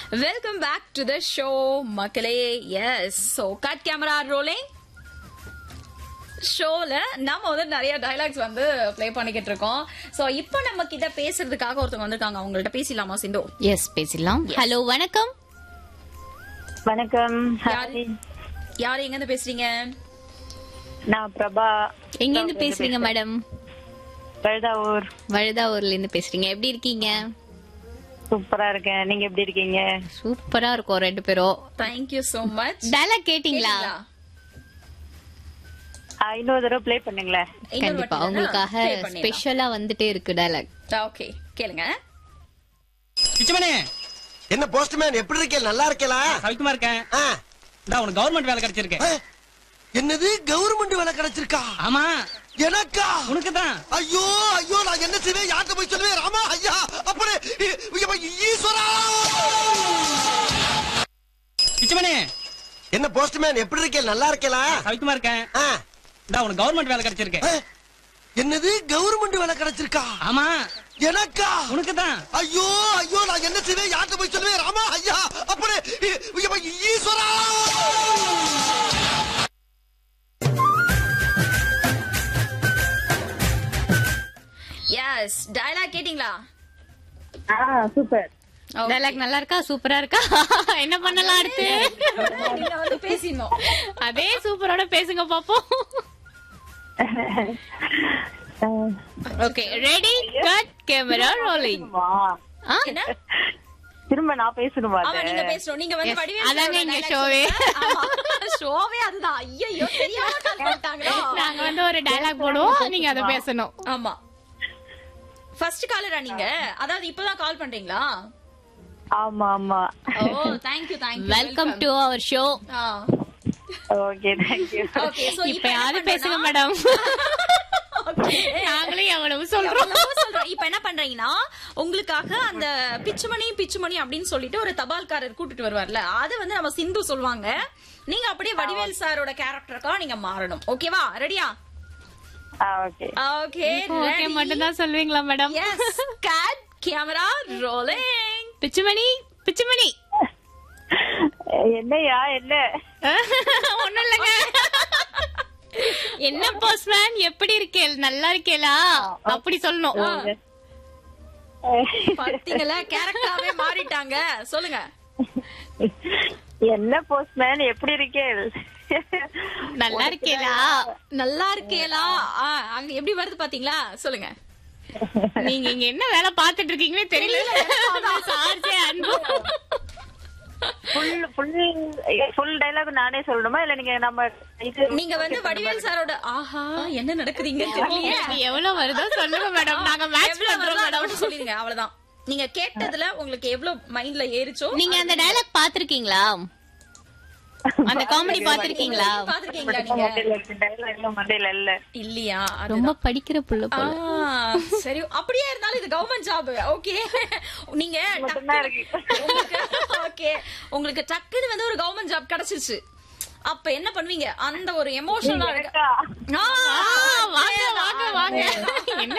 Welcome back to the show மக்களே yes so cut camera rolling ஷோல நம்ம வந்து நிறைய டைலாக்ஸ் வந்து ப்ளே பண்ணிக்கிட்டு இருக்கோம் சோ இப்போ நம்ம கிட்ட பேசுறதுக்காக ஒருத்தவங்க வந்திருக்காங்க அவங்கள்ட்ட பேசிடலாமா சிந்து எஸ் பேசிடலாம் ஹலோ வணக்கம் வணக்கம் யாரு ஹாய். யாரு எங்க இருந்து பேசுறீங்க நான் பிரபா எங்க இருந்து பேசுறீங்க மேடம் பழுதாவூர் வழுதாவூர்ல இருந்து பேசுறீங்க எப்படி இருக்கீங்க சூப்பரா இருக்கேன் நீங்க எப்படி இருக்கீங்க சூப்பரா இருக்கும் ரெண்டு பேரும் தேங்க்யூ சோ மச் டயலாக் கேட்டீங்களா ஆ, இன்னொரு தடவை ப்ளே பண்ணுங்களேன் கண்டிப்பா உங்களுக்காக ஸ்பெஷலா வந்துட்டே இருக்கு டயலாக் ஓகே கேளுங்க பிச்சமணி என்ன போஸ்ட்மேன் எப்படி இருக்கே நல்லா இருக்கேலா சவிக்குமா இருக்கேன் ஆ, இந்தா உனக்கு கவர்மெண்ட் வேலை கிடைச்சிருக்கு ஆ, என்னது கவர்மெண்ட் வேலை கிடைச்சிருக்கா ஆமா எனக்கா உனக்கு தான் ஐயோ ஐயோ நான் என்ன செய்வேன் யார்கிட்ட போய் சொல்லுவேன் ராமா ஐயா அப்படி இ- இ- ஈஸ்வரா பிச்சமணி என்ன போஸ்ட்மேன் எப்படி இருக்கே நல்லா இருக்கேலா சவிக்குமா இருக்கேன் ஆ, இந்தா உனக்கு கவர்மெண்ட் வேலை கிடைச்சிருக்கு ஆ, என்னது கவர்மெண்ட் வேலை கிடைச்சிருக்கா ஆமா எனக்கா உனக்கு தான் ஐயோ ஐயோ நான் என்ன செய்வேன் யார்கிட்ட போய் சொல்லுவேன் ராமா ஐயா அப்படி இ- இ- ஈஸ்வரா எஸ் டயலாக் கேட்டிங்களா சூப்பர் டயலாக் நல்லா இருக்கா சூப்பரா இருக்கா என்ன பண்ணலாம் அடுத்து நீங்க வந்து பேசிடணும் அதே சூப்பரோட பேசுங்க பாப்போம் okay ready cut camera rolling என்ன திரும்ப நான் பேசணுமா ஆமா அத? நீங்க பேசணும் நீங்க வந்து Yes, வடிவேல் அதாங்க சாரோட இங்க dialogue showவே. சொல்லுங்க. ஆமா, showவே அதுதான் ஐயோ தெரியாம call பண்ணிட்டாங்களோ நாங்க வந்து ஒரு டயலாக் போடுவோம் நீங்க அதை பேசணும் ஆமா ஃபர்ஸ்ட் காலரா நீங்க அதாவது இப்பதான் கால் பண்றீங்களா ஆமா ஆமா oh thank you thank you welcome to our show okay thank you okay so இப்ப யாரு பேசுங்க மேடம் நாங்களும் எவ்வளவு சொல்றோம் சொல்றோம் இப்ப என்ன பண்றீங்கன்னா உங்களுக்காக அந்த பிச்சுமணி பிச்சுமணி அப்படின்னு சொல்லிட்டு ஒரு தபால்காரர் கூட்டிட்டு வருவார்ல அது வந்து நம்ம சிந்து சொல்லுவாங்க நீங்க அப்படியே வடிவேல் சாரோட கேரக்டருக்கா நீங்க மாறணும் ஓகேவா ரெடியா ஓகே ஓகே ஓகே மட்டும் தான் சொல்வீங்களா madam yes cut camera rolling Pichumani Pichumani என்னையா என்ன ஒண்ணும் இல்லைங்க என்ன போஸ்ட்மேன் எப்படி இருக்கேள் நல்லா இருக்கேளா அப்படி சொல்லணும் பாத்தீங்களா கேரக்டராவே மாறிட்டாங்க சொல்லுங்க என்ன போஸ்ட்மேன் எப்படி இருக்கே நல்லா இருக்கேளா நல்லா இருக்கேலா ஆ, அங்க எப்படி வருது பாத்தீங்களா சொல்லுங்க நீங்க இங்க என்ன வேலை பாத்துட்டு இருக்கீங்களே தெரியல சார்ஜே அன்பு ஃபுல் ஃபுல் ஃபுல் டைலாக் நானே சொல்லணுமா இல்ல நீங்க நம்ம இது நீங்க வந்து வடிவேல் சாரோட ஆஹா என்ன நடக்குதுங்க தெரியலையே உங்களுக்கு எவ்வளவு வருதோ சொல்லுங்க மேடம் நாங்க மேட்ச் எவ்வளவு பண்றோம் வருதோ அதை மேடம் மட்டும் சொல்லிருங்க அவ்வளவுதான் நீங்க கேட்டதுல உங்களுக்கு எவ்வளவு மைண்ட்ல ஏறிச்சோ நீங்க அந்த டயலாக் பாத்திருக்கீங்களா அந்த காமெடி பாத்திருக்கீங்களா பாத்துருக்கீங்களா நீங்க மண்டையில இருக்கு டைலாக் எல்லாம் மண்டையில இல்ல இல்லையா அது ரொம்ப படிக்கிற புள்ள ஆ, போல சரி அப்படியே இருந்தாலும் இது கவர்மெண்ட் ஜாப் ஓகே நீங்க மட்டும்தான் இருக்கு ஓகே உங்களுக்கு டக்குன்னு வந்து ஒரு கவர்மெண்ட் ஜாப் கிடைச்சிருச்சு அப்ப என்ன பண்ணுவீங்க அந்த ஒரு எமோஷனலா எனக்கா? ஆ, வாங்க வாங்க வாங்க என்ன